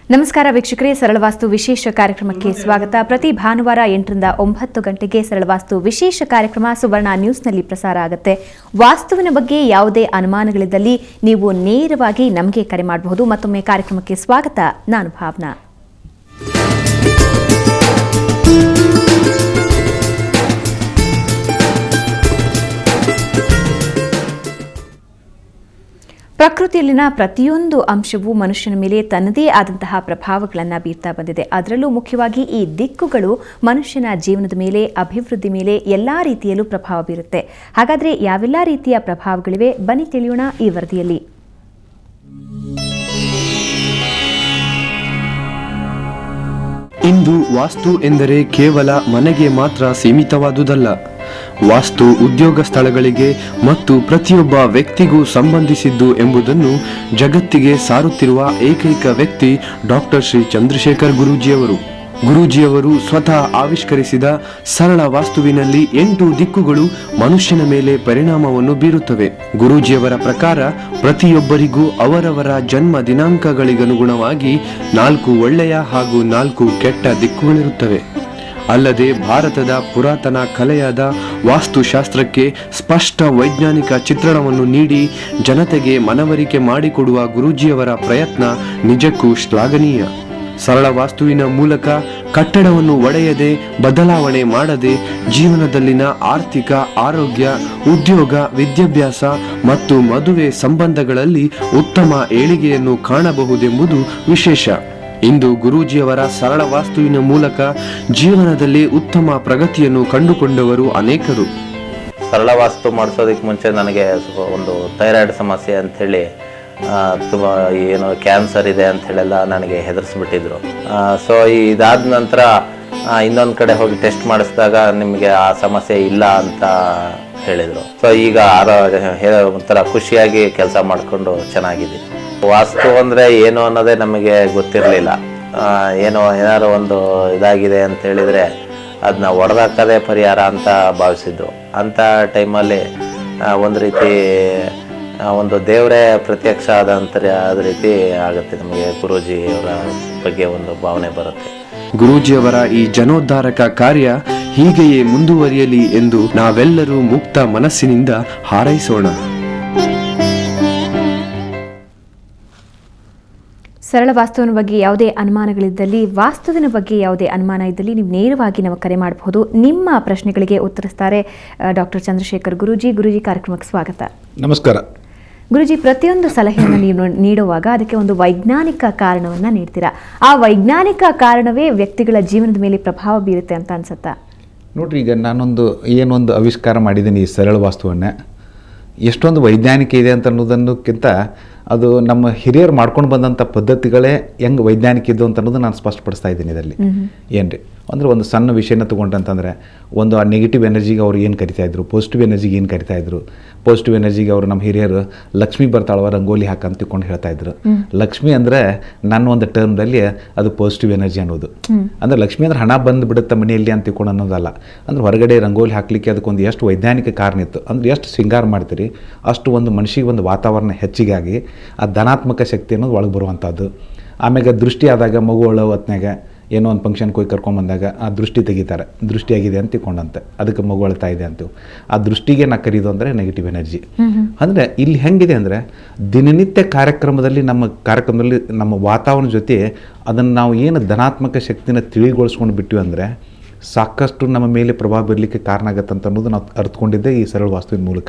ನಮಸ್ಕಾರ ವೀಕ್ಷಕರೇ ಸರಳವಾಸ್ತು ವಿಶೇಷ ಕಾರ್ಯಕ್ರಮಕ್ಕೆ ಸ್ವಾಗತ ಪ್ರತಿ ಭಾನುವಾರ ಎಂಟರಿಂದ ಒಂಬತ್ತು ಗಂಟೆಗೆ ಸರಳವಾಸ್ತು ವಿಶೇಷ ಕಾರ್ಯಕ್ರಮ ಸುವರ್ಣ ನ್ಯೂಸ್ನಲ್ಲಿ ಪ್ರಸಾರ ಆಗುತ್ತೆ ವಾಸ್ತುವಿನ ಬಗ್ಗೆ ಯಾವುದೇ ಅನುಮಾನಗಳಿದ್ದಲ್ಲಿ ನೀವು ನೇರವಾಗಿ ನಮಗೆ ಕರೆ ಮಾಡಬಹುದು ಮತ್ತೊಮ್ಮೆ ಕಾರ್ಯಕ್ರಮಕ್ಕೆ ಸ್ವಾಗತ ನಾನು ಭಾವನಾ ಪ್ರಕೃತಿಯಲ್ಲಿನ ಪ್ರತಿಯೊಂದು ಅಂಶವೂ ಮನುಷ್ಯನ ಮೇಲೆ ತನ್ನದೇ ಆದಂತಹ ಪ್ರಭಾವಗಳನ್ನು ಬೀರ್ತಾ ಬಂದಿದೆ ಅದರಲ್ಲೂ ಮುಖ್ಯವಾಗಿ ಈ ದಿಕ್ಕುಗಳು ಮನುಷ್ಯನ ಜೀವನದ ಮೇಲೆ ಅಭಿವೃದ್ಧಿ ಮೇಲೆ ಎಲ್ಲಾ ರೀತಿಯಲ್ಲೂ ಪ್ರಭಾವ ಬೀರುತ್ತೆ ಹಾಗಾದರೆ ಯಾವೆಲ್ಲ ರೀತಿಯ ಪ್ರಭಾವಗಳಿವೆ ಬನ್ನಿ ತಿಳಿಯೋಣ ಈ ವರದಿಯಲ್ಲಿ ಇಂದು ವಾಸ್ತು ಎಂದರೆ ಕೇವಲ ಮನೆಗೆ ಮಾತ್ರ ಸೀಮಿತವಾದುದಲ್ಲ ವಾಸ್ತು ಉದ್ಯೋಗ ಸ್ಥಳಗಳಿಗೆ ಮತ್ತು ಪ್ರತಿಯೊಬ್ಬ ವ್ಯಕ್ತಿಗೂ ಸಂಬಂಧಿಸಿದ್ದು ಎಂಬುದನ್ನು ಜಗತ್ತಿಗೆ ಸಾರುತ್ತಿರುವ ಏಕೈಕ ವ್ಯಕ್ತಿ ಡಾಕ್ಟರ್ ಶ್ರೀ ಚಂದ್ರಶೇಖರ್ ಗುರೂಜಿಯವರು ಗುರೂಜಿಯವರು ಸ್ವತಃ ಆವಿಷ್ಕರಿಸಿದ ಸರಳ ವಾಸ್ತುವಿನಲ್ಲಿ ಎಂಟು ದಿಕ್ಕುಗಳು ಮನುಷ್ಯನ ಮೇಲೆ ಪರಿಣಾಮವನ್ನು ಬೀರುತ್ತವೆ ಗುರೂಜಿಯವರ ಪ್ರಕಾರ ಪ್ರತಿಯೊಬ್ಬರಿಗೂ ಅವರವರ ಜನ್ಮ ದಿನಾಂಕಗಳಿಗನುಗುಣವಾಗಿ ನಾಲ್ಕು ಒಳ್ಳೆಯ ಹಾಗೂ ನಾಲ್ಕು ಕೆಟ್ಟ ದಿಕ್ಕುಗಳಿರುತ್ತವೆ ಅಲ್ಲದೆ ಭಾರತದ ಪುರಾತನ ಕಲೆಯಾದ ವಾಸ್ತುಶಾಸ್ತ್ರಕ್ಕೆ ಸ್ಪಷ್ಟ ವೈಜ್ಞಾನಿಕ ಚಿತ್ರಣವನ್ನು ನೀಡಿ ಜನತೆಗೆ ಮನವರಿಕೆ ಮಾಡಿಕೊಡುವ ಗುರೂಜಿಯವರ ಪ್ರಯತ್ನ ನಿಜಕ್ಕೂ ಶ್ಲಾಘನೀಯ ಸರಳ ವಾಸ್ತುವಿನ ಮೂಲಕ ಕಟ್ಟಡವನ್ನು ಒಡೆಯದೆ ಬದಲಾವಣೆ ಮಾಡದೆ ಜೀವನದಲ್ಲಿನ ಆರ್ಥಿಕ ಆರೋಗ್ಯ ಉದ್ಯೋಗ ವಿದ್ಯಾಭ್ಯಾಸ ಮತ್ತು ಮದುವೆ ಸಂಬಂಧಗಳಲ್ಲಿ ಉತ್ತಮ ಏಳಿಗೆಯನ್ನು ಕಾಣಬಹುದೆಂಬುದು ವಿಶೇಷ ಇಂದು ಗುರೂಜಿಯವರ ಸರಳ ವಾಸ್ತುವಿನ ಮೂಲಕ ಜೀವನದಲ್ಲಿ ಉತ್ತಮ ಪ್ರಗತಿಯನ್ನು ಕಂಡುಕೊಂಡವರು ಅನೇಕರು ಸರಳ ವಾಸ್ತು ಮಾಡಿಸೋದಕ್ಕೆ ಮುಂಚೆ ನನಗೆ ಸ್ವಲ್ಪ ಒಂದು ಥೈರಾಯ್ಡ್ ಸಮಸ್ಯೆ ಅಂಥೇಳಿ ತುಂಬ ಏನು ಕ್ಯಾನ್ಸರ್ ಇದೆ ಅಂಥೇಳೆಲ್ಲ ನನಗೆ ಹೆದರ್ಸ್ಬಿಟ್ಟಿದ್ರು ಸೊ ಇದಾದ ನಂತರ ಇನ್ನೊಂದು ಕಡೆ ಹೋಗಿ ಟೆಸ್ಟ್ ಮಾಡಿಸಿದಾಗ ನಿಮಗೆ ಆ ಸಮಸ್ಯೆ ಇಲ್ಲ ಅಂತ ಹೇಳಿದರು ಸೊ ಈಗ ಆರೋ ಹೇ- ಒಂಥರ ಖುಷಿಯಾಗಿ ಕೆಲಸ ಮಾಡಿಕೊಂಡು ಚೆನ್ನಾಗಿದ್ದೀನಿ ವಾಸ್ತು ಅಂದರೆ ಏನು ಅನ್ನೋದೇ ನಮಗೆ ಗೊತ್ತಿರಲಿಲ್ಲ ಏನೋ ಏನಾದ್ರು ಒಂದು ಇದಾಗಿದೆ ಅಂತ ಹೇಳಿದರೆ ಅದನ್ನ ಒಡೆದಾಕದೇ ಪರಿಹಾರ ಅಂತ ಭಾವಿಸಿದ್ರು ಅಂಥ ಟೈಮಲ್ಲಿ ಒಂದು ರೀತಿ ಆ, ಒಂದು ದೇವರೇ ಪ್ರತ್ಯಕ್ಷ ಆದಂಥ ಅದ ರೀತಿ ಆಗುತ್ತೆ ನಮಗೆ ಗುರೂಜಿ ಅವರ ಬಗ್ಗೆ ಒಂದು ಭಾವನೆ ಬರುತ್ತೆ ಗುರೂಜಿಯವರ ಈ ಜನೋದ್ಧಾರಕ ಕಾರ್ಯ ಹೀಗೆಯೇ ಮುಂದುವರಿಯಲಿ ಎಂದು ನಾವೆಲ್ಲರೂ ಮುಕ್ತ ಮನಸ್ಸಿನಿಂದ ಹಾರೈಸೋಣ ಸರಳ ವಾಸ್ತುವಿನ ಬಗ್ಗೆ ಯಾವುದೇ ಅನುಮಾನಗಳಿದ್ದಲ್ಲಿ ವಾಸ್ತುವಿನ ಬಗ್ಗೆ ಯಾವುದೇ ಅನುಮಾನ ಇದ್ದಲ್ಲಿ ನೀವು ನೇರವಾಗಿ ನಾವು ಕರೆ ಮಾಡಬಹುದು ನಿಮ್ಮ ಪ್ರಶ್ನೆಗಳಿಗೆ ಉತ್ತರಿಸ್ತಾರೆ ಡಾಕ್ಟರ್ ಚಂದ್ರಶೇಖರ್ ಗುರೂಜಿ ಗುರೂಜಿ ಕಾರ್ಯಕ್ರಮಕ್ಕೆ ಸ್ವಾಗತ ನಮಸ್ಕಾರ ಗುರುಜಿ ಪ್ರತಿಯೊಂದು ಸಲಹೆಯನ್ನು ನೀವು ನೀಡುವಾಗ ಅದಕ್ಕೆ ಒಂದು ವೈಜ್ಞಾನಿಕ ಕಾರಣವನ್ನ ನೀಡ್ತೀರಾ ಆ ವೈಜ್ಞಾನಿಕ ಕಾರಣವೇ ವ್ಯಕ್ತಿಗಳ ಜೀವನದ ಮೇಲೆ ಪ್ರಭಾವ ಬೀರುತ್ತೆ ಅಂತ ಅನ್ಸುತ್ತಾ ನೋಡ್ರಿ ಈಗ ನಾನೊಂದು ಏನೊಂದು ಆವಿಷ್ಕಾರ ಮಾಡಿದ್ದೀನಿ ಈ ಸರಳ ವಾಸ್ತುವನ್ನು ಎಷ್ಟೊಂದು ವೈಜ್ಞಾನಿಕ ಇದೆ ಅಂತ ಅನ್ನೋದನ್ನಕ್ಕಿಂತ ಅದು ನಮ್ಮ ಹಿರಿಯರು ಮಾಡ್ಕೊಂಡು ಬಂದಂಥ ಪದ್ಧತಿಗಳೇ ಹೆಂಗೆ ವೈಜ್ಞಾನಿಕ ಇದ್ದು ಅಂತ ಅನ್ನೋದು ನಾನು ಸ್ಪಷ್ಟಪಡಿಸ್ತಾ ಇದ್ದೀನಿ ಇದರಲ್ಲಿ ಏನ್ರಿ ಅಂದರೆ ಒಂದು ಸಣ್ಣ ವಿಷಯನ ತಗೊಂಡಂತಂದರೆ ಒಂದು ಆ ನೆಗೆಟಿವ್ ಎನರ್ಜಿಗೆ ಅವ್ರು ಏನು ಕರಿತಾ ಇದ್ರು ಪಾಸಿಟಿವ್ ಎನರ್ಜಿಗೆ ಏನು ಕರಿತಾ ಇದ್ರು ಪಾಸಿಟಿವ್ ಎನರ್ಜಿಗೆ ಅವರು ನಮ್ಮ ಹಿರಿಯರು ಲಕ್ಷ್ಮಿ ಬರ್ತಾಳವ ರಂಗೋಲಿ ಹಾಕಂತ ತಿಳ್ಕೊಂಡು ಹೇಳ್ತಾ ಇದ್ರು ಲಕ್ಷ್ಮಿ ಅಂದರೆ ನನ್ನ ಒಂದು ಟರ್ಮ್ದಲ್ಲಿ ಅದು ಪಾಸಿಟಿವ್ ಎನರ್ಜಿ ಅನ್ನೋದು ಅಂದ್ರೆ ಲಕ್ಷ್ಮಿ ಅಂದ್ರೆ ಹಣ ಬಂದು ಬಿಡುತ್ತೆ ಮನೆಯಲ್ಲಿ ಅಂತ ತಿಳ್ಕೊಂಡು ಅನ್ನೋದಲ್ಲ ಅಂದ್ರೆ ಹೊರಗಡೆ ರಂಗೋಲಿ ಹಾಕ್ಲಿಕ್ಕೆ ಅದಕ್ಕೊಂದು ಎಷ್ಟು ವೈಜ್ಞಾನಿಕ ಕಾರಣ ಇತ್ತು ಅಂದ್ರೆ ಎಷ್ಟು ಶೃಂಗಾರ ಮಾಡ್ತೀರಿ ಅಷ್ಟು ಒಂದು ಮನುಷ್ಯಗೆ ಒಂದು ವಾತಾವರಣ ಹೆಚ್ಚಿಗಾಗಿ ಆ ಧನಾತ್ಮಕ ಶಕ್ತಿ ಅನ್ನೋದು ಒಳಗೆ ಬರುವಂಥದ್ದು ಆಮ್ಯಾಗ ದೃಷ್ಟಿ ಆದಾಗ ಮಗು ಒಳ್ಳೆ ಹೊತ್ನಾಗ ಏನೋ ಒಂದು ಫಂಕ್ಷನ್ಗೆ ಹೋಗಿ ಕರ್ಕೊಂಬಂದಾಗ ಆ ದೃಷ್ಟಿ ತೆಗಿತಾರೆ ದೃಷ್ಟಿಯಾಗಿದೆ ಅಂತ ತಿಳ್ಕೊಂಡಂತೆ ಅದಕ್ಕೆ ಮಗು ಅಳ್ತಾ ಇದೆ ಅಂತೀವಿ ಆ ದೃಷ್ಟಿಗೆ ನಾ ಕರೀದು ಅಂದರೆ ನೆಗೆಟಿವ್ ಎನರ್ಜಿ ಅಂದರೆ ಇಲ್ಲಿ ಹೆಂಗಿದೆ ಅಂದರೆ ದಿನನಿತ್ಯ ಕಾರ್ಯಕ್ರಮದಲ್ಲಿ ನಮ್ಮ ಕಾರ್ಯಕ್ರಮದಲ್ಲಿ ನಮ್ಮ ವಾತಾವರಣ ಜೊತೆ ಅದನ್ನು ನಾವು ಏನು ಧನಾತ್ಮಕ ಶಕ್ತಿನ ತಿಳಿಗೊಳಿಸ್ಕೊಂಡು ಬಿಟ್ಟಿವಿ ಅಂದರೆ ಸಾಕಷ್ಟು ನಮ್ಮ ಮೇಲೆ ಪ್ರಭಾವ ಬೀರಲಿಕ್ಕೆ ಕಾರಣ ಆಗತ್ತೆ ಅಂತ ಅನ್ನೋದು ನಾವು ಅರ್ಥಕೊಂಡಿದ್ದೆ ಈ ಸರಳ ವಾಸ್ತುವಿನ ಮೂಲಕ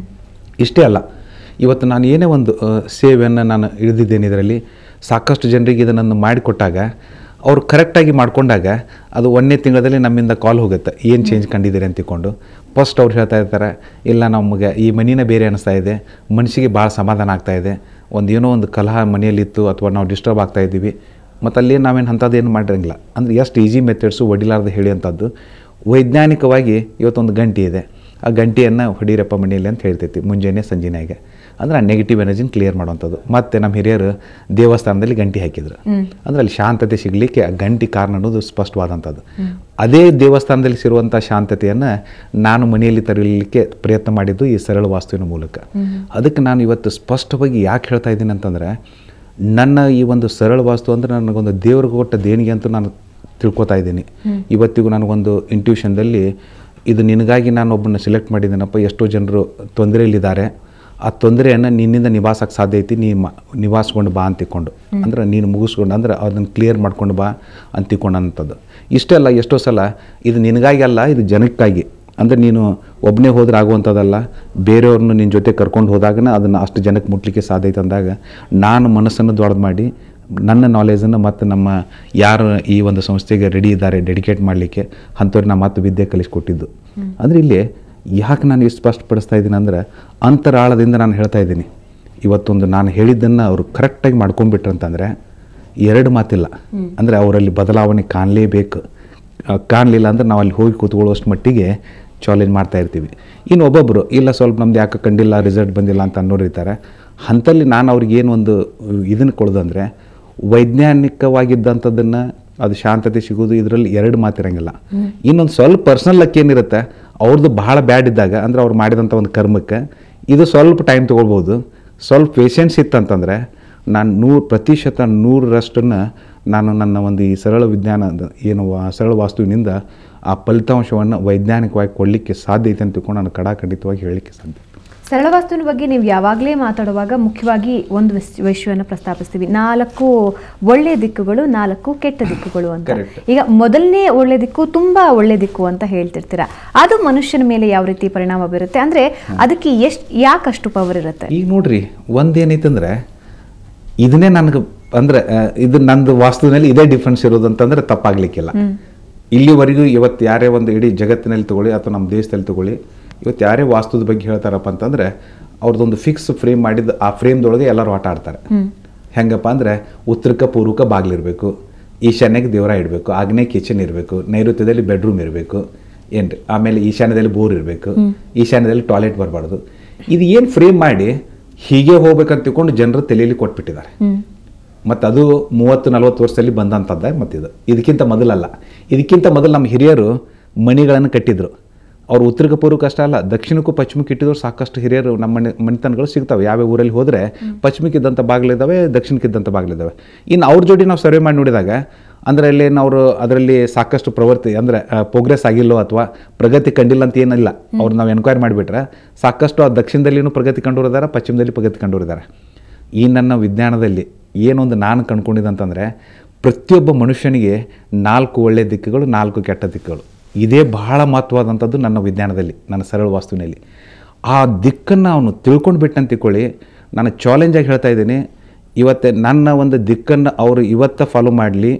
ಇಷ್ಟೇ ಅಲ್ಲ ಇವತ್ತು ನಾನು ಏನೇ ಒಂದು ಆ, ಸೇವೆಯನ್ನು ನಾನು ಇಳಿದಿದ್ದೇನೆ ಇದರಲ್ಲಿ ಸಾಕಷ್ಟು ಜನರಿಗೆ ಇದನ್ನು ಮಾಡಿಕೊಟ್ಟಾಗ ಅವ್ರು ಕರೆಕ್ಟಾಗಿ ಮಾಡ್ಕೊಂಡಾಗ ಅದು ಒಂದನೇ ತಿಂಗಳಲ್ಲಿ ನಮ್ಮಿಂದ ಕಾಲ್ ಹೋಗುತ್ತೆ ಏನು ಚೇಂಜ್ ಕಂಡಿದ್ದೀರಿ ಅಂತ ತಿಳ್ಕೊಂಡು ಫಸ್ಟ್ ಅವ್ರು ಹೇಳ್ತಾ ಇರ್ತಾರೆ ಇಲ್ಲ ನಮಗೆ ಈ ಮನಿನೇ ಬೇರೆ ಅನಿಸ್ತಾ ಇದೆ ಮನಸ್ಸಿಗೆ ಭಾಳ ಸಮಾಧಾನ ಆಗ್ತಾ ಇದೆ ಒಂದು ಏನೋ ಒಂದು ಕಲಹ ಮನೆಯಲ್ಲಿತ್ತು ಅಥವಾ ನಾವು ಡಿಸ್ಟರ್ಬ್ ಆಗ್ತಾ ಇದ್ದೀವಿ ಮತ್ತು ಅಲ್ಲಿ ನಾವೇನು ಅಂಥದ್ದು ಏನು ಮಾಡಿರಂಗಿಲ್ಲ ಅಂದರೆ ಎಷ್ಟು ಈಸಿ ಮೆಥಡ್ಸು ಹೊಡಿಲಾರ್ದು ಹೇಳಿ ಅಂಥದ್ದು ವೈಜ್ಞಾನಿಕವಾಗಿ ಇವತ್ತೊಂದು ಗಂಟೆ ಇದೆ ಆ ಗಂಟೆಯನ್ನು ಹೊಡೀರಪ್ಪ ಮನೆಯಲ್ಲಿ ಅಂತ ಹೇಳ್ತೈತಿ ಮುಂಜಾನೆ ಸಂಜೆನಾಗೆ ಅಂದ್ರೆ ಆ ನೆಗೆಟಿವ್ ಎನರ್ಜಿನ ಕ್ಲಿಯರ್ ಮಾಡುವಂಥದ್ದು ಮತ್ತು ನಮ್ಮ ಹಿರಿಯರು ದೇವಸ್ಥಾನದಲ್ಲಿ ಗಂಟೆ ಹಾಕಿದ್ರು ಅಂದ್ರೆ ಅಲ್ಲಿ ಶಾಂತತೆ ಸಿಗಲಿಕ್ಕೆ ಆ ಗಂಟೆ ಕಾರಣ ಅನ್ನೋದು ಸ್ಪಷ್ಟವಾದಂಥದ್ದು ಅದೇ ದೇವಸ್ಥಾನದಲ್ಲಿ ಸಿರುವಂಥ ಶಾಂತತೆಯನ್ನು ನಾನು ಮನೆಯಲ್ಲಿ ತರಲಿಕ್ಕೆ ಪ್ರಯತ್ನ ಮಾಡಿದ್ದು ಈ ಸರಳ ವಾಸ್ತುವಿನ ಮೂಲಕ ಅದಕ್ಕೆ ನಾನು ಇವತ್ತು ಸ್ಪಷ್ಟವಾಗಿ ಯಾಕೆ ಹೇಳ್ತಾ ಇದ್ದೀನಿ ಅಂತಂದರೆ ನನ್ನ ಈ ಒಂದು ಸರಳ ವಾಸ್ತು ಅಂದರೆ ನನಗೊಂದು ದೇವ್ರಿಗೆ ಕೊಟ್ಟ ದೇಣಿಗೆ ಅಂತ ನಾನು ತಿಳ್ಕೊತಾ ಇದ್ದೀನಿ ಇವತ್ತಿಗೂ ನನಗೊಂದು ಇಂಟ್ಯೂಷನ್ದಲ್ಲಿ ಇದು ನಿನಗಾಗಿ ನಾನು ಒಬ್ಬನ ಸೆಲೆಕ್ಟ್ ಮಾಡಿದ್ದೀನಪ್ಪ ಎಷ್ಟೋ ಜನರು ತೊಂದರೆಯಲ್ಲಿದ್ದಾರೆ ಆ ತೊಂದರೆಯನ್ನು ನಿನ್ನಿಂದ ನಿವಾಸಕ್ಕೆ ಸಾಧ್ಯ ಐತಿ ನೀ ಮ ನಿವಾಸ್ಕೊಂಡು ಬಾ ಅಂತ ತಿಳ್ಕೊಂಡು ಅಂದ್ರೆ ನೀನು ಮುಗಿಸ್ಕೊಂಡು ಅಂದ್ರೆ ಅದನ್ನು ಕ್ಲಿಯರ್ ಮಾಡ್ಕೊಂಡು ಬಾ ಅಂತ ತಿಳ್ಕೊಂಡಂಥದ್ದು ಇಷ್ಟೆಲ್ಲ ಎಷ್ಟೋ ಸಲ ಇದು ನಿನಗಾಗಿ ಅಲ್ಲ ಇದು ಜನಕ್ಕಾಗಿ ಅಂದರೆ ನೀನು ಒಬ್ಬನೇ ಹೋದ್ರೆ ಆಗುವಂಥದ್ದಲ್ಲ ಬೇರೆಯವ್ರನ್ನ ನಿನ್ನ ಜೊತೆ ಕರ್ಕೊಂಡು ಹೋದಾಗನ ಅದನ್ನು ಅಷ್ಟು ಜನಕ್ಕೆ ಮುಟ್ಲಿಕ್ಕೆ ಸಾಧ್ಯ ಐತೆ ಅಂದಾಗ ನಾನು ಮನಸ್ಸನ್ನು ದೊಡ್ಡದು ಮಾಡಿ ನನ್ನ ನಾಲೆಜನ್ನು ಮತ್ತು ನಮ್ಮ ಯಾರು ಈ ಒಂದು ಸಂಸ್ಥೆಗೆ ರೆಡಿ ಇದ್ದಾರೆ ಡೆಡಿಕೇಟ್ ಮಾಡಲಿಕ್ಕೆ ಅಂಥವ್ರಿಗೆ ನಾನು ಮತ್ತೆ ವಿದ್ಯೆ ಕಲಿಸ್ಕೊಟ್ಟಿದ್ದು ಅಂದರೆ ಇಲ್ಲಿ ಯಾಕೆ ನಾನು ಇಷ್ಟು ಸ್ಪಷ್ಟಪಡಿಸ್ತಾ ಇದ್ದೀನಿ ಅಂದ್ರೆ ಅಂತರಾಳದಿಂದ ನಾನು ಹೇಳ್ತಾ ಇದ್ದೀನಿ ಇವತ್ತೊಂದು ನಾನು ಹೇಳಿದ್ದನ್ನು ಅವರು ಕರೆಕ್ಟಾಗಿ ಮಾಡ್ಕೊಂಡ್ಬಿಟ್ರು ಅಂತಂದರೆ ಎರಡು ಮಾತಿಲ್ಲ ಅಂದರೆ ಅವರಲ್ಲಿ ಬದಲಾವಣೆ ಕಾಣಲೇಬೇಕು ಆ, ಕಾಣಲಿಲ್ಲ ಅಂದ್ರೆ ನಾವು ಅಲ್ಲಿ ಹೋಗಿ ಕೂತ್ಕೊಳ್ಳೋಷ್ಟು ಮಟ್ಟಿಗೆ ಚಾಲೆಂಜ್ ಮಾಡ್ತಾ ಇರ್ತೀವಿ ಇನ್ನು ಒಬ್ಬೊಬ್ಬರು ಇಲ್ಲ ಸ್ವಲ್ಪ ನಮ್ದು ಯಾಕೆ ಕಂಡಿಲ್ಲ ರಿಸಲ್ಟ್ ಬಂದಿಲ್ಲ ಅಂತ ಅನ್ನೋರು ಇರ್ತಾರೆ ಅಂಥಲ್ಲಿ ನಾನು ಅವ್ರಿಗೆ ಏನು ಒಂದು ಇದನ್ನು ಕೊಡೋದಂದರೆ ವೈಜ್ಞಾನಿಕವಾಗಿದ್ದಂಥದ್ದನ್ನು ಅದು ಶಾಂತತೆ ಸಿಗೋದು ಇದರಲ್ಲಿ ಎರಡು ಮಾತಿರಂಗಿಲ್ಲ ಇನ್ನೊಂದು ಸ್ವಲ್ಪ ಪರ್ಸ್ನಲ್ ಲಕ್ ಏನಿರುತ್ತೆ ಅವ್ರದ್ದು ಬಹಳ ಬ್ಯಾಡ್ ಇದ್ದಾಗ ಅಂದರೆ ಅವ್ರು ಮಾಡಿದಂಥ ಒಂದು ಕರ್ಮಕ್ಕೆ ಇದು ಸ್ವಲ್ಪ ಟೈಮ್ ತೊಗೊಳ್ಬೋದು ಸ್ವಲ್ಪ ಪೇಷನ್ಸ್ ಇತ್ತಂತಂದರೆ ನಾನು ನೂರು ಪ್ರತಿಶತ ನೂರರಷ್ಟನ್ನು ನಾನು ನನ್ನ ಒಂದು ಈ ಸರಳ ವಿಜ್ಞಾನದ ಏನು ವಾ- ಸರಳ ವಾಸ್ತುವಿನಿಂದ ಆ ಫಲಿತಾಂಶವನ್ನು ವೈಜ್ಞಾನಿಕವಾಗಿ ಕೊಡಲಿಕ್ಕೆ ಸಾಧ್ಯ ಐತೆ ಅಂತ ತಿಳ್ಕೊಂಡು ನಾನು ಕಡಾಖಂಡಿತವಾಗಿ ಹೇಳಲಿಕ್ಕೆ ಸಾಧ್ಯ ಸರಳ ವಾಸ್ತುವಿನ ಬಗ್ಗೆ ನೀವು ಯಾವಾಗಲೇ ಮಾತಾಡುವಾಗ ಮುಖ್ಯವಾಗಿ ಒಂದು ವಿಷ- ವಿಷಯವನ್ನು ಪ್ರಸ್ತಾಪಿಸ್ತೀವಿ ನಾಲ್ಕು ಒಳ್ಳೆಯ ದಿಕ್ಕುಗಳು ನಾಲ್ಕು ಕೆಟ್ಟ ದಿಕ್ಕುಗಳು ಅಂತ Correct. ಈಗ ಮೊದಲನೇ ಒಳ್ಳೆ ದಿಕ್ಕು ತುಂಬಾ ಒಳ್ಳೆ ದಿಕ್ಕು ಅಂತ ಹೇಳ್ತಿರ್ತೀರಾ ಅದು ಮನುಷ್ಯನ ಮೇಲೆ ಯಾವ ರೀತಿ ಪರಿಣಾಮ ಬೀರುತ್ತೆ ಅಂದ್ರೆ ಅದಕ್ಕೆ ಎಷ್ಟು ಯಾಕಷ್ಟು ಪವರ್ ಇರುತ್ತೆ ಈಗ ನೋಡ್ರಿ ಒಂದೇನೈತಂದ್ರೆ ಇದನ್ನೇ ನನಗೆ ಅಂದ್ರೆ ಆ, ಇದು ನಂದು ವಾಸ್ತುವಿನಲ್ಲಿ ಇದೇ ಡಿಫ್ರೆನ್ಸ್ ಇರೋದು ಅಂತಂದ್ರೆ ತಪ್ಪಾಗ್ಲಿಕ್ಕಿಲ್ಲ ಇಲ್ಲಿವರೆಗೂ ಇವತ್ತು ಯಾರೇ ಒಂದು ಇಡೀ ಜಗತ್ತಿನಲ್ಲಿ ತಗೊಳ್ಳಿ ಅಥವಾ ನಮ್ಮ ದೇಶದಲ್ಲಿ ತಗೊಳ್ಳಿ ಇವತ್ತು ಯಾರೇ ವಾಸ್ತುದ ಬಗ್ಗೆ ಹೇಳ್ತಾರಪ್ಪ ಅಂತಂದ್ರೆ ಅವ್ರದ್ದೊಂದು ಫಿಕ್ಸ್ ಫ್ರೇಮ್ ಮಾಡಿದ ಆ ಫ್ರೇಮ್ದೊಳಗೆ ಎಲ್ಲರೂ ಆಟ ಆಡ್ತಾರೆ ಹೆಂಗಪ್ಪ ಅಂದ್ರೆ ಉತ್ತರಕ್ಕೆ ಪೂರ್ವಕ ಬಾಗಿಲಿರಬೇಕು ಈಶಾನ್ಯಕ್ಕೆ ದೇವರ ಇಡಬೇಕು ಆಗ್ನೇಯ ಕಿಚನ್ ಇರಬೇಕು ನೈಋತ್ಯದಲ್ಲಿ ಬೆಡ್ರೂಮ್ ಇರಬೇಕು ಏನ್ರಿ ಆಮೇಲೆ ಈಶಾನ್ಯದಲ್ಲಿ ಬೋರ್ ಇರಬೇಕು ಈಶಾನ್ಯದಲ್ಲಿ ಟಾಯ್ಲೆಟ್ ಬರಬಾರ್ದು ಇದು ಏನು ಫ್ರೇಮ್ ಮಾಡಿ ಹೀಗೆ ಹೋಗ್ಬೇಕಂತ ತಿಳ್ಕೊಂಡು ಜನರು ತಲೆಯಲ್ಲಿ ಕೊಟ್ಬಿಟ್ಟಿದ್ದಾರೆ ಮತ್ತು ಅದು ಮೂವತ್ತು ನಲವತ್ತು ವರ್ಷದಲ್ಲಿ ಬಂದಂಥದ್ದೇ ಮತ್ತಿದು ಇದಕ್ಕಿಂತ ಮೊದಲಲ್ಲ ಇದಕ್ಕಿಂತ ಮೊದಲು ನಮ್ಮ ಹಿರಿಯರು ಮಣಿಗಳನ್ನು ಕಟ್ಟಿದ್ರು ಅವ್ರು ಉತ್ತರಕ್ಕೆ ಪೂರ್ವಕ್ಕೆ ಅಷ್ಟೇ ಅಲ್ಲ ದಕ್ಷಿಣಕ್ಕೂ ಪಶ್ಚಿಮಕ್ಕೆ ಇಟ್ಟಿದ್ರು ಸಾಕಷ್ಟು ಹಿರಿಯರು ನಮ್ಮ ಮನೆ ಮನೆತನಗಳು ಸಿಗ್ತವೆ ಯಾವ್ಯಾವ ಊರಲ್ಲಿ ಹೋದರೆ ಪಶ್ಚಿಮಕ್ಕಿದ್ದಂಥ ಬಾಗಿಲಿದ್ದಾವೆ ದಕ್ಷಿಣಕ್ಕಿದ್ದಂಥ ಬಾಗಿಲಿದ್ದಾವೆ ಇನ್ನು ಅವ್ರ ಜೋಡಿ ನಾವು ಸರ್ವೆ ಮಾಡಿ ನೋಡಿದಾಗ ಅಂದರೆ ಅಲ್ಲಿ ಅವರು ಅದರಲ್ಲಿ ಸಾಕಷ್ಟು ಪ್ರವೃತ್ತಿ ಅಂದರೆ ಪ್ರೋಗ್ರೆಸ್ ಆಗಿಲ್ಲೋ ಅಥವಾ ಪ್ರಗತಿ ಕಂಡಿಲ್ಲ ಅಂತ ಏನಿಲ್ಲ ಅವ್ರು ನಾವು ಎನ್ಕ್ವೈರಿ ಮಾಡಿಬಿಟ್ರೆ ಸಾಕಷ್ಟು ಆ ದಕ್ಷಿಣದಲ್ಲಿನೂ ಪ್ರಗತಿ ಕಂಡುವರಿದ್ದಾರೆ ಪಶ್ಚಿಮದಲ್ಲಿ ಪ್ರಗತಿ ಕಂಡುವರಿದ್ದಾರೆ ಈ ನನ್ನ ವಿಜ್ಞಾನದಲ್ಲಿ ಏನೊಂದು ನಾನು ಕಂಡ್ಕೊಂಡಿದ್ದಂತಂದರೆ ಪ್ರತಿಯೊಬ್ಬ ಮನುಷ್ಯನಿಗೆ ನಾಲ್ಕು ಒಳ್ಳೆಯ ದಿಕ್ಕುಗಳು ನಾಲ್ಕು ಕೆಟ್ಟ ದಿಕ್ಕುಗಳು ಇದೇ ಬಹಳ ಮಹತ್ವವಾದಂಥದ್ದು ನನ್ನ ವಿಜ್ಞಾನದಲ್ಲಿ ನನ್ನ ಸರಳ ವಾಸ್ತುವಿನಲ್ಲಿ ಆ ದಿಕ್ಕನ್ನು ಅವನು ತಿಳ್ಕೊಂಡು ಬಿಟ್ಟಂತ ತಿಳ್ಕೊಳ್ಳಿ ನಾನು ಚಾಲೆಂಜಾಗಿ ಹೇಳ್ತಾ ಇದ್ದೀನಿ ಇವತ್ತೇ ನನ್ನ ಒಂದು ದಿಕ್ಕನ್ನು ಅವರು ಇವತ್ತ ಫಾಲೋ ಮಾಡಲಿ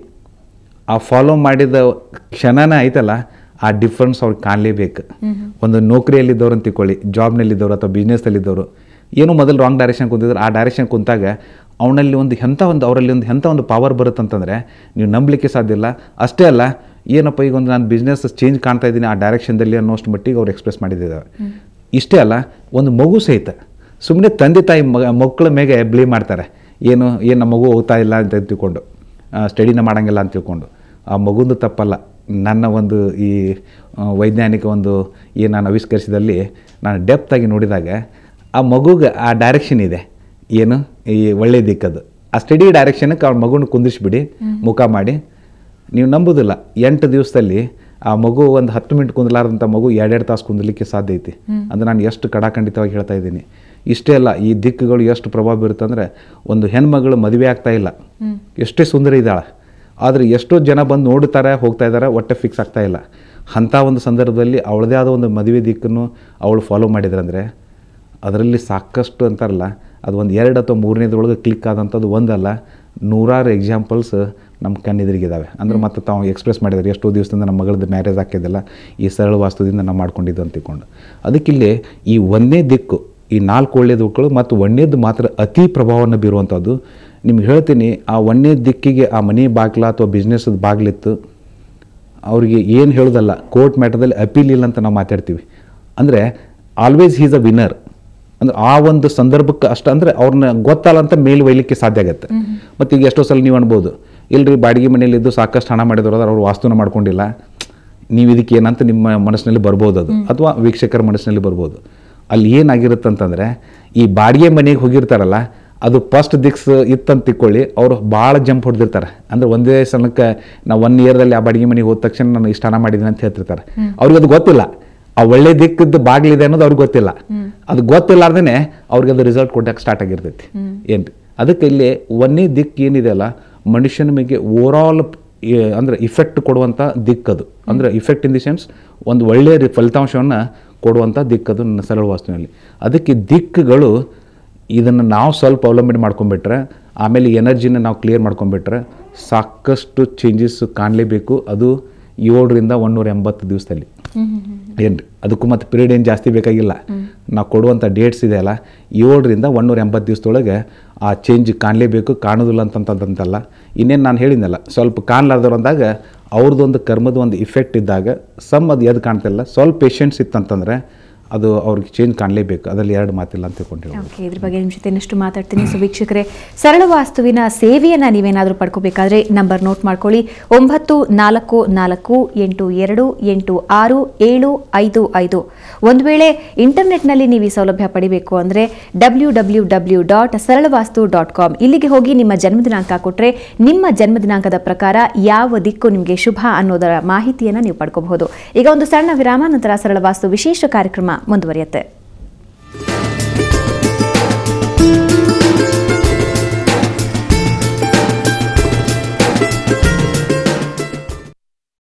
ಆ ಫಾಲೋ ಮಾಡಿದ ಕ್ಷಣನೇ ಐತಲ್ಲ ಆ ಡಿಫ್ರೆನ್ಸ್ ಅವ್ರಿಗೆ ಕಾಣಲೇಬೇಕು ಒಂದು ನೌಕರಿಯಲ್ಲಿದ್ದವ್ರು ಅಂತ ತಿಳ್ಕೊಳ್ಳಿ ಜಾಬ್ನಲ್ಲಿದ್ದವರು ಅಥವಾ ಬಿಸ್ನೆಸ್ನಲ್ಲಿದ್ದವರು ಏನೋ ಮೊದಲು ರಾಂಗ್ ಡೈರೆಕ್ಷನ್ ಕುಂತಿದ್ರು ಆ ಡೈರೆಕ್ಷನ್ ಕುಂತಾಗ ಅವನಲ್ಲಿ ಒಂದು ಎಂಥ ಒಂದು ಅವರಲ್ಲಿ ಒಂದು ಎಂಥ ಒಂದು ಪವರ್ ಬರುತ್ತಂತಂದರೆ ನೀವು ನಂಬಲಿಕ್ಕೆ ಸಾಧ್ಯ ಇಲ್ಲ ಅಷ್ಟೇ ಅಲ್ಲ ಏನಪ್ಪ ಈಗ ಒಂದು ನಾನು ಬಿಸ್ನೆಸ್ ಚೇಂಜ್ ಕಾಣ್ತಾ ಇದ್ದೀನಿ ಆ ಡೈರೆಕ್ಷನ್ದಲ್ಲಿ ಅನ್ನೋಷ್ಟು ಮಟ್ಟಿಗೆ ಅವ್ರು ಎಕ್ಸ್ಪ್ರೆಸ್ ಮಾಡಿದ್ದಾರೆ ಇಷ್ಟೇ ಅಲ್ಲ ಒಂದು ಮಗು ಸಹಿತ ಸುಮ್ಮನೆ ತಂದೆ ತಾಯಿ ಮಗ ಮಕ್ಕಳ ಮೇಲೆ ಬ್ಲೇಮ್ ಮಾಡ್ತಾರೆ ಏನು ಏನು ನಮ್ಮ ಮಗು ಓದ್ತಾ ಇಲ್ಲ ಅಂತ ತಿಳ್ಕೊಂಡು ಸ್ಟಡಿನ ಮಾಡಂಗಿಲ್ಲ ಅಂತ ತಿಳ್ಕೊಂಡು ಆ ಮಗುಂದು ತಪ್ಪಲ್ಲ ನನ್ನ ಒಂದು ಈ ಆ, ವೈಜ್ಞಾನಿಕ ಒಂದು ಏನು ನಾನು ಆವಿಷ್ಕರಿಸಿದಲ್ಲಿ ನಾನು ಡೆಪ್ತಾಗಿ ನೋಡಿದಾಗ ಆ ಮಗುಗೆ ಆ ಡೈರೆಕ್ಷನ್ ಇದೆ ಏನು ಈ ಒಳ್ಳೆ ದಿಕ್ಕದು ಆ ಸ್ಟಡಿ ಡೈರೆಕ್ಷನ್ಗೆ ಅವ್ರ ಮಗುನ ಕುಂದಿಸ್ಬಿಡಿ ಮುಖ ಮಾಡಿ ನೀವು ನಂಬೋದಿಲ್ಲ ಎಂಟು ದಿವಸದಲ್ಲಿ ಆ ಮಗು ಒಂದು ಹತ್ತು ಮಿನಿಟ್ ಕುಂದಲಾರ್ದಂಥ ಮಗು ಎರಡೆರಡು ತಾಸು ಕುಂದಲಿಕ್ಕೆ ಸಾಧ್ಯ ಐತಿ ಅಂದ್ರೆ ನಾನು ಎಷ್ಟು ಕಡಾಖಂಡಿತವಾಗಿ ಹೇಳ್ತಾ ಇದ್ದೀನಿ ಇಷ್ಟೇ ಅಲ್ಲ ಈ ದಿಕ್ಕುಗಳು ಎಷ್ಟು ಪ್ರಭಾವ ಬೀರುತ್ತಂದ್ರೆ ಒಂದು ಹೆಣ್ಮಗಳು ಮದುವೆ ಆಗ್ತಾ ಇಲ್ಲ ಎಷ್ಟೇ ಸುಂದರ ಇದ್ದಾಳೆ ಆದರೆ ಎಷ್ಟೋ ಜನ ಬಂದು ನೋಡ್ತಾರೆ ಹೋಗ್ತಾ ಇದ್ದಾರೆ ಒಟ್ಟೆ ಫಿಕ್ಸ್ ಆಗ್ತಾ ಇಲ್ಲ ಅಂಥ ಒಂದು ಸಂದರ್ಭದಲ್ಲಿ ಅವಳದೇ ಆದ ಒಂದು ಮದುವೆ ದಿಕ್ಕನ್ನು ಅವಳು ಫಾಲೋ ಮಾಡಿದ್ರಂದರೆ ಅದರಲ್ಲಿ ಸಾಕಷ್ಟು ಅಂತಾರಲ್ಲ ಅದು ಒಂದು ಎರಡು ಅಥವಾ ಮೂರನೇದ್ರೊಳಗೆ ಕ್ಲಿಕ್ ಆದಂಥದ್ದು ಒಂದಲ್ಲ ನೂರಾರು ಎಕ್ಸಾಂಪಲ್ಸ್ ನಮ್ಮ ಕಣ್ಣೆದುರಿಗಿದ್ದಾವೆ ಅಂದ್ರೆ ಮತ್ತೆ ತಾವು ಎಕ್ಸ್ಪ್ರೆಸ್ ಮಾಡಿದ್ದಾರೆ ಎಷ್ಟೋ ದಿವಸದಿಂದ ನಮ್ಮ ಮಗಳದ್ದು ಮ್ಯಾರೇಜ್ ಹಾಕಿದ್ದಲ್ಲ ಈ ಸರಳ ವಾಸ್ತುದಿಂದ ನಾವು ಮಾಡ್ಕೊಂಡಿದ್ದು ಅಂತ ತಿಳ್ಕೊಂಡು ಅದಕ್ಕಿಲ್ಲಿ ಈ ಒಂದೇ ದಿಕ್ಕು ಈ ನಾಲ್ಕು ಒಳ್ಳೆಯ ದಿಕ್ಕುಗಳು ಮತ್ತು ಒಂದೇದು ಮಾತ್ರ ಅತಿ ಪ್ರಭಾವವನ್ನು ಬೀರುವಂಥದ್ದು ನಿಮ್ಗೆ ಹೇಳ್ತೀನಿ ಆ ಒಂದೇ ದಿಕ್ಕಿಗೆ ಆ ಮನೆ ಬಾಗಿಲ ಅಥವಾ ಬಿಸ್ನೆಸ್ದ ಬಾಗಿಲಿತ್ತು ಅವ್ರಿಗೆ ಏನು ಹೇಳೋದಲ್ಲ ಕೋರ್ಟ್ ಮ್ಯಾಟರ್ದಲ್ಲಿ ಅಪೀಲ್ ಇಲ್ಲ ಅಂತ ನಾವು ಮಾತಾಡ್ತೀವಿ ಅಂದರೆ ಆಲ್ವೇಸ್ ಹೀಸ್ ಅ ವಿನ್ನರ್ ಅಂದ್ರೆ ಆ ಒಂದು ಸಂದರ್ಭಕ್ಕೆ ಅಷ್ಟು ಅಂದರೆ ಅವ್ರನ್ನ ಗೊತ್ತಲ್ಲ ಅಂತ ಮೇಲ್ ಒಯ್ಲಿಕ್ಕೆ ಸಾಧ್ಯ ಆಗುತ್ತೆ ಮತ್ತು ಈಗ ಎಷ್ಟೋ ಸಲ ನೀವು ಅನ್ಬೋದು ಇಲ್ರಿ ಬಾಡಿಗೆ ಮನೆಯಲ್ಲಿದ್ದು ಸಾಕಷ್ಟು ಹಣ ಮಾಡಿದವರು ಅದಾರ ಅವ್ರು ವಾಸ್ತುನ ಮಾಡ್ಕೊಂಡಿಲ್ಲ ನೀವು ಇದಕ್ಕೆ ಏನಂತ ನಿಮ್ಮ ಮನಸ್ಸಿನಲ್ಲಿ ಬರ್ಬೋದು ಅದು ಅಥವಾ ವೀಕ್ಷಕರ ಮನಸ್ಸಿನಲ್ಲಿ ಬರ್ಬೋದು ಅಲ್ಲಿ ಏನಾಗಿರುತ್ತೆ ಅಂತಂದರೆ ಈ ಬಾಡಿಗೆ ಮನೆಗೆ ಹೋಗಿರ್ತಾರಲ್ಲ ಅದು ಫಸ್ಟ್ ದಿಕ್ಸ್ ಇತ್ತಂತ ತಿಳ್ಕೊಳ್ಳಿ ಅವರು ಭಾಳ ಜಂಪ್ ಹೊಡೆದಿರ್ತಾರೆ ಅಂದ್ರೆ ಒಂದೇ ಸಲಕ್ಕೆ ನಾವು ಒನ್ ಇಯರ್ದಲ್ಲಿ ಆ ಬಾಡಿಗೆ ಮನೆಗೆ ಹೋದ ತಕ್ಷಣ ನಾನು ಇಷ್ಟಾನ ಮಾಡಿದ್ದೀನಿ ಅಂತ ಹೇಳ್ತಿರ್ತಾರೆ ಅವ್ರಿಗೆ ಅದು ಗೊತ್ತಿಲ್ಲ ಆ ಒಳ್ಳೆ ದಿಕ್ಕದ್ದು ಬಾಗಿಲಿದೆ ಅನ್ನೋದು ಅವ್ರಿಗೆ ಗೊತ್ತಿಲ್ಲ ಅದು ಗೊತ್ತಿಲ್ಲಾರ್ದೇ ಅವ್ರಿಗೆ ಅದು ರಿಸಲ್ಟ್ ಕೊಡಕ್ಕೆ ಸ್ಟಾರ್ಟ್ ಆಗಿರ್ತೈತಿ ಏನ್ರಿ ಅದಕ್ಕೆ ಇಲ್ಲಿ ಒಂದೇ ದಿಕ್ಕು ಏನಿದೆ ಅಲ್ಲ ಮನುಷ್ಯನ ಮೇಲೆ ಓವರಾಲ್ ಅಂದ್ರೆ ಇಫೆಕ್ಟ್ ಕೊಡುವಂಥ ದಿಕ್ಕದು ಅಂದ್ರೆ ಇಫೆಕ್ಟ್ ಇನ್ ದಿ ಸೆನ್ಸ್ ಒಂದು ಒಳ್ಳೆಯ ರಿ- ಫಲಿತಾಂಶವನ್ನು ಕೊಡುವಂಥ ದಿಕ್ಕದು ನನ್ನ ಸರಳ ವಾಸ್ತುವಿನಲ್ಲಿ ಅದಕ್ಕೆ ದಿಕ್ಕುಗಳು ಇದನ್ನು ನಾವು ಸ್ವಲ್ಪ ಅವಲಂಬನೆ ಮಾಡ್ಕೊಂಡ್ಬಿಟ್ರೆ ಆಮೇಲೆ ಎನರ್ಜಿನ ನಾವು ಕ್ಲಿಯರ್ ಮಾಡ್ಕೊಂಡ್ಬಿಟ್ರೆ ಸಾಕಷ್ಟು ಚೇಂಜಸ್ ಕಾಣಲೇಬೇಕು ಅದು ಏಳರಿಂದ ಒಂದೂರ ಎಂಬತ್ತು ದಿವಸದಲ್ಲಿ ಏನ್ರಿ ಅದಕ್ಕೂ ಮತ್ತು ಪೀರಿಯಡ್ ಏನು ಜಾಸ್ತಿ ಬೇಕಾಗಿಲ್ಲ ನಾವು ಕೊಡುವಂಥ ಡೇಟ್ಸ್ ಇದೆಯಲ್ಲ ಏಳರಿಂದ ಒಂದೂರ ಎಂಬತ್ತು ದಿವಸದೊಳಗೆ ಆ ಚೇಂಜ್ ಕಾಣಲೇಬೇಕು ಕಾಣೋದಿಲ್ಲ ಅಂತಂತಂತಲ್ಲ ಇನ್ನೇನು ನಾನು ಹೇಳಿದ್ನಲ್ಲ ಸ್ವಲ್ಪ ಕಾಣಲಾರ್ದವ್ರು ಅಂದಾಗ ಅವ್ರದ್ದೊಂದು ಕರ್ಮದ ಒಂದು ಇಫೆಕ್ಟ್ ಇದ್ದಾಗ ಸಮ್ ಅದು ಎದ್ದು ಕಾಣ್ತಿಲ್ಲ ಸ್ವಲ್ಪ ಪೇಷನ್ಸ್ ಇತ್ತಂತಂದರೆ ಅದು ಅವ್ರಿಗೆ ಚೇಂಜ್ ಕಾಣಲೇಬೇಕು ಅದರಲ್ಲಿ ಎರಡು ಮಾತಿಲ್ಲ ಅಂತ ತಿಳ್ಕೊಂಡು ಓಕೆ ಇದ್ರ ಬಗ್ಗೆ ನಿಮ್ಮ ಜೊತೆ ಇನ್ನಷ್ಟು ಮಾತಾಡ್ತೀನಿ ಸೊ ವೀಕ್ಷಕರೇ ಸರಳ ವಾಸ್ತುವಿನ ಸೇವೆಯನ್ನ ನೀವೇನಾದರೂ ಪಡ್ಕೋಬೇಕಾದ್ರೆ ನಂಬರ್ ನೋಟ್ ಮಾಡ್ಕೊಳ್ಳಿ ಒಂಬತ್ತು ನಾಲ್ಕು ನಾಲ್ಕು ಎಂಟು ಎರಡು ಎಂಟು ಆರು ಏಳು ಐದು ಐದು ಒಂದು ವೇಳೆ ಇಂಟರ್ನೆಟ್ನಲ್ಲಿ ನೀವು ಈ ಸೌಲಭ್ಯ ಪಡಿಬೇಕು ಅಂದರೆ W W W dot Saralvaastu dot com ಇಲ್ಲಿಗೆ ಹೋಗಿ ನಿಮ್ಮ ಜನ್ಮದಿನಾಂಕ ಕೊಟ್ಟರೆ ನಿಮ್ಮ ಜನ್ಮದಿನಾಂಕದ ಪ್ರಕಾರ ಯಾವ ದಿಕ್ಕು ನಿಮಗೆ ಶುಭ ಅನ್ನೋದರ ಮಾಹಿತಿಯನ್ನು ನೀವು ಪಡ್ಕೋಬಹುದು ಈಗ ಒಂದು ಸಣ್ಣ ವಿರಾಮ ನಂತರ ಸರಳ ವಾಸ್ತು ವಿಶೇಷ ಕಾರ್ಯಕ್ರಮ ಮುಂದುವರಿಯುತ್ತೆ